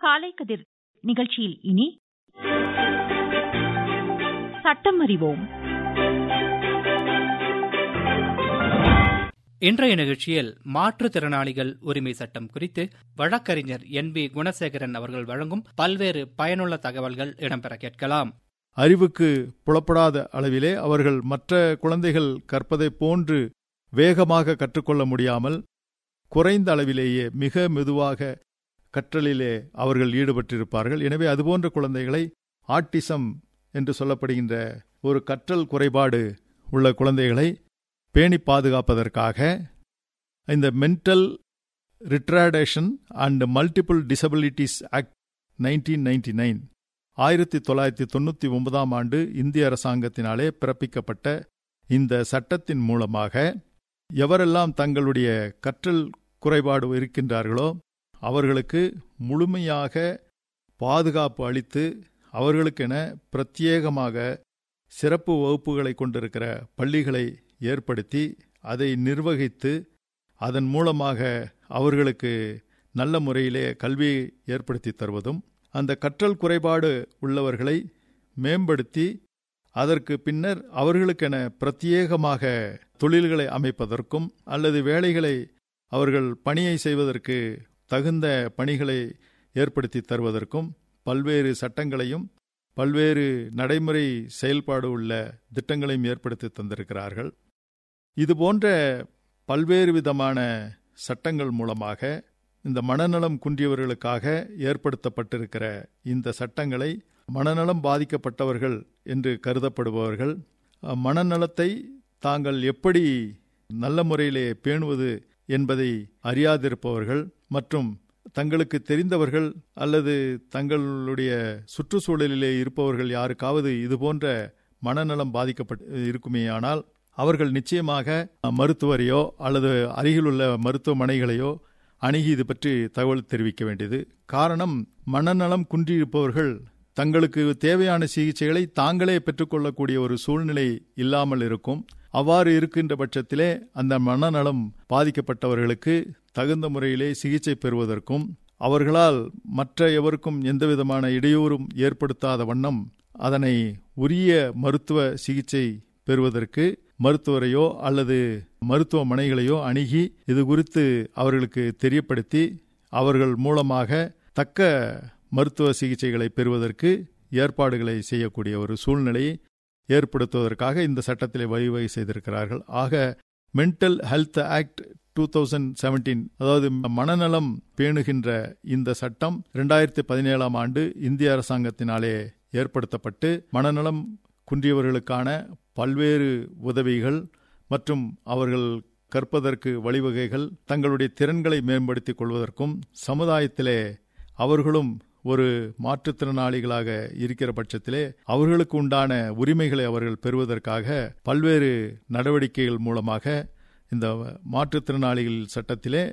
காலை கதிர் நிகழ்ச்சியில் இனி சட்டம் அறிவோம் இன்றைய நிகழ்ச்சியில் மாற்றுத்திறனாளிகள் உரிமை சட்டம் குறித்து வழக்கறிஞர் என் பி குணசேகரன் அவர்கள் வழங்கும் பல்வேறு பயனுள்ள தகவல்கள் இடம்பெற கேட்கலாம் அறிவுக்கு புலப்படாத அளவிலே அவர்கள் மற்ற குழந்தைகள் கற்பதைப் போன்று வேகமாக கற்றுக்கொள்ள முடியாமல் குறைந்த அளவிலேயே மிக மெதுவாக கற்றலிலே அவர்கள் ஈடுபட்டிருப்பார்கள் எனவே அதுபோன்ற குழந்தைகளை ஆட்டிசம் என்று சொல்லப்படுகின்ற ஒரு கற்றல் குறைபாடு உள்ள குழந்தைகளை பேணி பாதுகாப்பதற்காக இந்த mental retardation and multiple disabilities act nineteen ninety nine ஆயிரத்தி தொள்ளாயிரத்தி தொண்ணூற்றி ஒன்பதாம் ஆண்டு இந்திய அரசாங்கத்தினாலே பிறப்பிக்கப்பட்ட இந்த சட்டத்தின் மூலமாக எவரெல்லாம் தங்களுடைய கற்றல் குறைபாடு இருக்கின்றார்களோ அவர்களுக்கு முழுமையாக பாதுகாப்பு அளித்து அவர்களுக்கென பிரத்யேகமாக சிறப்பு வகுப்புகளை கொண்டிருக்கிற பள்ளிகளை ஏற்படுத்தி அதை நிர்வகித்து அதன் மூலமாக அவர்களுக்கு நல்ல முறையிலே கல்வியை ஏற்படுத்தி தருவதும் அந்த கற்றல் குறைபாடு உள்ளவர்களை மேம்படுத்தி அதற்கு பின்னர் அவர்களுக்கென பிரத்யேகமாக தொழில்களை அமைப்பதற்கும் அல்லது வேலைகளை அவர்கள் பணியை செய்வதற்கு தகுந்த பணிகளை ஏற்படுத்தி தருவதற்கும் பல்வேறு சட்டங்களையும் பல்வேறு நடைமுறை செயல்பாடு உள்ள திட்டங்களையும் ஏற்படுத்தி தந்திருக்கிறார்கள் இதுபோன்ற பல்வேறு விதமான சட்டங்கள் மூலமாக இந்த மனநலம் குன்றியவர்களுக்காக ஏற்படுத்தப்பட்டிருக்கிற இந்த சட்டங்களை மனநலம் பாதிக்கப்பட்டவர்கள் என்று கருதப்படுபவர்கள் மனநலத்தை தாங்கள் எப்படி நல்ல முறையிலே பேணுவது என்பதை அறியாதிருப்பவர்கள் மற்றும் தங்களுக்கு தெரிந்தவர்கள் அல்லது தங்களுடைய சுற்றுச்சூழலிலே இருப்பவர்கள் யாருக்காவது இதுபோன்ற மனநலம் பாதிக்கப்பட்டு இருக்குமேயானால் அவர்கள் நிச்சயமாக மருத்துவரையோ அல்லது அருகிலுள்ள மருத்துவமனைகளையோ அணுகி இது பற்றி தகவல் தெரிவிக்க வேண்டியது காரணம் மனநலம் குன்றியிருப்பவர்கள் தங்களுக்கு தேவையான சிகிச்சைகளை தாங்களே பெற்றுக்கொள்ளக்கூடிய ஒரு சூழ்நிலை இல்லாமல் இருக்கும் அவ்வாறு இருக்கின்ற பட்சத்திலே அந்த மனநலம் பாதிக்கப்பட்டவர்களுக்கு தகுந்த முறையிலே சிகிச்சை பெறுவதற்கும் அவர்களால் மற்ற எவருக்கும் எந்தவிதமான இடையூறும் ஏற்படுத்தாத வண்ணம் அதனை உரிய மருத்துவ சிகிச்சை பெறுவதற்கு மருத்துவரையோ அல்லது மருத்துவமனைகளையோ அணுகி இது குறித்து அவர்களுக்கு தெரியப்படுத்தி அவர்கள் மூலமாக தக்க மருத்துவ சிகிச்சைகளை பெறுவதற்கு ஏற்பாடுகளை செய்யக்கூடிய ஒரு சூழ்நிலையை ஏற்படுத்துவதற்காக இந்த சட்டத்திலே வழிவகை செய்திருக்கிறார்கள் ஆக mental health act two thousand seventeen அதாவது மனநலம் பேணுகின்ற இந்த சட்டம் இரண்டாயிரத்தி பதினேழாம் ஆண்டு இந்திய அரசாங்கத்தினாலே ஏற்படுத்தப்பட்டு மனநலம் குன்றியவர்களுக்கான பல்வேறு உதவிகள் மற்றும் அவர்கள் கற்பதற்கு வழிவகைகள் தங்களுடைய திறன்களை மேம்படுத்திக் கொள்வதற்கும் சமுதாயத்திலே அவர்களும் ஒரு மாற்றுத்திறனாளிகளாக இருக்கிற பட்சத்திலே அவர்களுக்கு உண்டான உரிமைகளை அவர்கள் பெறுவதற்காக பல்வேறு நடவடிக்கைகள் மூலமாக இந்த மாற்றுத்திறனாளிகள் சட்டத்திலே